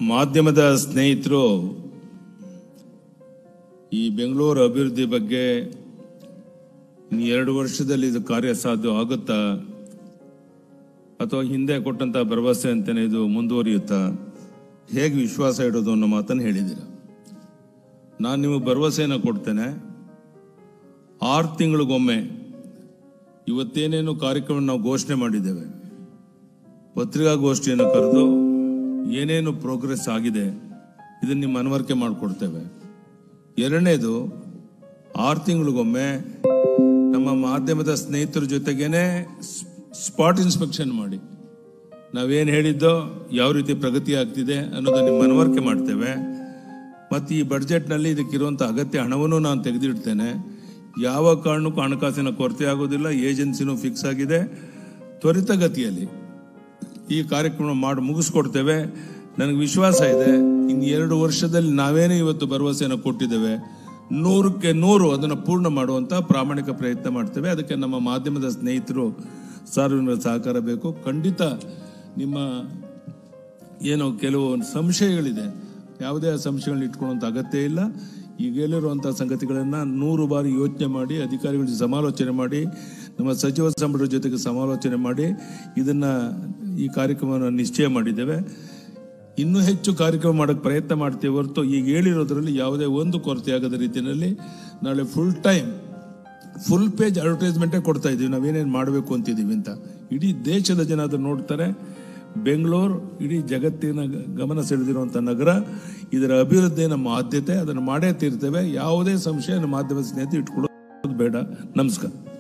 ಮಾಧ್ಯಮದ ಸ್ನೇಹಿತರು ಈ ಬೆಂಗಳೂರು ಅಭಿವೃದ್ಧಿ ಬಗ್ಗೆ ಇನ್ನು ಎರಡು ವರ್ಷದಲ್ಲಿ ಇದು ಕಾರ್ಯಸಾಧ್ಯ ಆಗುತ್ತಾ ಅಥವಾ ಹಿಂದೆ ಕೊಟ್ಟಂತ ಭರವಸೆ ಅಂತಾನೆ ಇದು ಮುಂದುವರಿಯುತ್ತಾ ಹೇಗೆ ವಿಶ್ವಾಸ ಇಡೋದು ಅನ್ನೋ ಮಾತನ್ನು ಹೇಳಿದ್ದೀರ ನಾನು ನಿಮಗೆ ಭರವಸೆಯನ್ನು ಕೊಡ್ತೇನೆ ಆರು ತಿಂಗಳಿಗೊಮ್ಮೆ ಇವತ್ತೇನೇನು ಕಾರ್ಯಕ್ರಮ ನಾವು ಘೋಷಣೆ ಮಾಡಿದ್ದೇವೆ ಪತ್ರಿಕಾಗೋಷ್ಠಿಯನ್ನು ಕರೆದು ಏನೇನು ಪ್ರೋಗ್ರೆಸ್ ಆಗಿದೆ ಇದನ್ನ ನಿಮ್ಮ ಮನವರಿಕೆ ಮಾಡಿಕೊಡ್ತೇವೆ ಎರಡನೇದು ಆರು ತಿಂಗಳಿಗೊಮ್ಮೆ ನಮ್ಮ ಮಾಧ್ಯಮದ ಸ್ನೇಹಿತರ ಜೊತೆಗೇನೆ ಸ್ಪಾಟ್ ಇನ್ಸ್ಪೆಕ್ಷನ್ ಮಾಡಿ ನಾವೇನು ಹೇಳಿದ್ದೋ ಯಾವ ರೀತಿ ಪ್ರಗತಿ ಆಗ್ತಿದೆ ಅನ್ನೋದನ್ನ ನಿಮ್ಮ ಮನವರಿಕೆ ಮಾಡ್ತೇವೆ ಮತ್ತು ಈ ಬಡ್ಜೆಟ್ನಲ್ಲಿ ಇದಕ್ಕಿರುವಂಥ ಅಗತ್ಯ ಹಣವನ್ನು ನಾನು ತೆಗೆದಿಡ್ತೇನೆ ಯಾವ ಕಾರಣಕ್ಕೂ ಹಣಕಾಸಿನ ಕೊರತೆ ಆಗೋದಿಲ್ಲ ಏಜೆನ್ಸಿನೂ ಫಿಕ್ಸ್ ಆಗಿದೆ ತ್ವರಿತಗತಿಯಲ್ಲಿ ಈ ಕಾರ್ಯಕ್ರಮ ಮಾಡಿ ಮುಗಿಸ್ಕೊಡ್ತೇವೆ ನನಗೆ ವಿಶ್ವಾಸ ಇದೆ ಇನ್ನು ಎರಡು ವರ್ಷದಲ್ಲಿ ನಾವೇನೇ ಇವತ್ತು ಭರವಸೆಯನ್ನು ಕೊಟ್ಟಿದ್ದೇವೆ ನೂರಕ್ಕೆ ನೂರು ಅದನ್ನು ಪೂರ್ಣ ಮಾಡುವಂತ ಪ್ರಾಮಾಣಿಕ ಪ್ರಯತ್ನ ಮಾಡ್ತೇವೆ ಅದಕ್ಕೆ ನಮ್ಮ ಮಾಧ್ಯಮದ ಸ್ನೇಹಿತರು ಸಾರ್ವಜನಿಕರ ಸಹಕಾರ ಬೇಕು ಖಂಡಿತ ನಿಮ್ಮ ಏನು ಕೆಲವು ಸಂಶಯಗಳಿದೆ ಯಾವುದೇ ಸಂಶಯಗಳನ್ನ ಇಟ್ಕೊಳ್ಳುವಂತ ಅಗತ್ಯ ಇಲ್ಲ ಈಗ ಹೇಳಿರುವಂತಹ ಸಂಗತಿಗಳನ್ನ ನೂರು ಬಾರಿ ಯೋಚನೆ ಮಾಡಿ ಅಧಿಕಾರಿಗಳ ಜೊತೆ ಸಮಾಲೋಚನೆ ಮಾಡಿ ನಮ್ಮ ಸಚಿವ ಸಂಪುಟದ ಜೊತೆಗೆ ಸಮಾಲೋಚನೆ ಮಾಡಿ ಇದನ್ನ ಈ ಕಾರ್ಯಕ್ರಮವನ್ನು ನಿಶ್ಚಯ ಮಾಡಿದ್ದೇವೆ ಇನ್ನೂ ಹೆಚ್ಚು ಕಾರ್ಯಕ್ರಮ ಮಾಡಕ್ಕೆ ಪ್ರಯತ್ನ ಮಾಡ್ತೇವೆ ಹೊರತು ಈಗ ಹೇಳಿರೋದ್ರಲ್ಲಿ ಯಾವುದೇ ಒಂದು ಕೊರತೆ ಆಗದ ರೀತಿಯಲ್ಲಿ ನಾಳೆ ಫುಲ್ ಟೈಮ್ ಫುಲ್ ಪೇಜ್ ಅಡ್ವರ್ಟೈಸ್ಮೆಂಟೇ ಕೊಡ್ತಾ ಇದೀವಿ ನಾವೇನೇನು ಮಾಡಬೇಕು ಅಂತಿದ್ದೀವಿ ಅಂತ ಇಡೀ ದೇಶದ ಜನ ಅದನ್ನು ನೋಡ್ತಾರೆ ಬೆಂಗಳೂರು ಇಡೀ ಜಗತ್ತಿನ ಗ- ಗಮನ ಸೆಳೆದಿರುವಂಥ ನಗರ ಇದರ ಅಭಿವೃದ್ಧಿ ನಮ್ಮ ಆದ್ಯತೆ ಅದನ್ನು ಮಾಡೇ ತೀರ್ತೇವೆ ಯಾವುದೇ ಸಂಶಯ ನಮ್ಮ ಮಾಧ್ಯಮದ ಸ್ನೇಹಿತರು ಇಟ್ಕೊಳ್ಳೋದು ಬೇಡ ನಮಸ್ಕಾರ